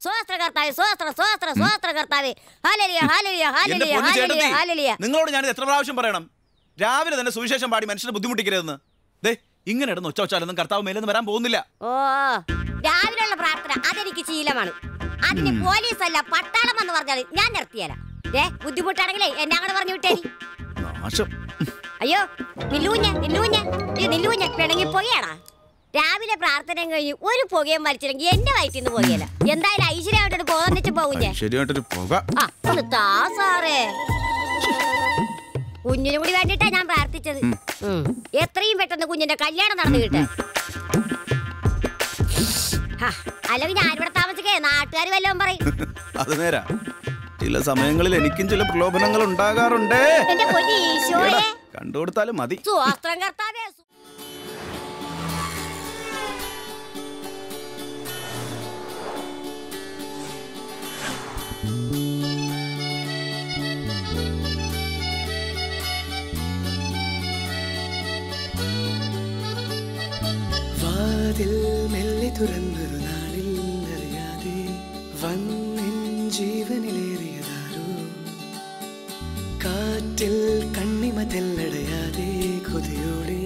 സ്വസ്ത്ര കർത്താവേ സ്വസ്ത്ര സ്വസ്ത്ര സ്വസ്ത്ര കർത്താവേ ഹാലലിയ ഹാലലിയ എന്റെ ഹാലലിയ പൊന്നു ഹാലലിയ ചേട്ടത്തി ഹാലലിയ നിങ്ങളോട് ഞാൻ എത്ര പ്രാവശ്യം പറയണം രാവിലെ തന്നെ സുവിശേഷം പാടി മനുഷ്യനെ ബുദ്ധിമുട്ടിക്കരുതെന്ന് ദേ ഇങ്ങനെ ഇടുന്ന ഒച്ചവച്ചാലൊന്നും കർത്താവ് മേലെന്ന് വരാൻ പോകുന്നില്ല ഓ രാവിലെയുള്ള പ്രാർത്ഥന അതെനിക്ക് ശീലമാണ് അതിന് പോലീസ് അല്ല പട്ടാളം എന്ന് പറഞ്ഞാൽ ഞാൻ നിർത്തിയല്ല ഏ ബുദ്ധിമുട്ടാണെങ്കിലേ എന്നെ അങ്ങോട്ട് പറഞ്ഞു വിട്ടേരി നാശം അയ്യോ നില്ലൂഞ്ഞ നില്ലൂഞ്ഞ ഈ നില്ലൂഞ്ഞ പിണങ്ങി പോയാടാ രാവിലെ പ്രാർത്ഥനയും കഴിഞ്ഞ് ഒരു പുകയും വലിച്ചില്ലെങ്കിൽ എന്റെ വയറ്റിൽ നിന്ന് പോകയില്ല എന്തായാലും ഐശ്വര്യമായിട്ടൊരു പോന്നിച്ച് പോകുഞ്ഞേ ശരിയായിട്ടൊരു പുക ആ ഒന്ന് താ സാറേ കുഞ്ഞിനും കൂടി വേണ്ടിട്ടാ ഞാൻ പ്രാർത്ഥിച്ചത് ഉം. എത്രയും പെട്ടെന്ന് കുഞ്ഞിന്റെ കല്യാണം നടന്നു കിട്ടെ അല്ലെങ്കിൽ ഞാൻ ഇവിടെ താമസിക്കേ നാട്ടുകാർ വല്ലതും പറയും അത് നേരാ ചില സമയങ്ങളിൽ എനിക്കും ചില പ്രലോഭനങ്ങൾ ഉണ്ടാകാറുണ്ട് എന്റെ പൊന്നി ഈശോയെ കണ്ടുകൊടുത്താലും മതി സുവാസ്ത്രം കർത്താവേ സു- വാതിൽ മെല്ലെ തുറന്നൊരു നാളിൽ അറിയാതെ വന്നിൻ ജീവനിലേറിയതാരോ കാറ്റിൽ കണ്ണിമ തെല്ലടയാതെ കൊതിയോടെ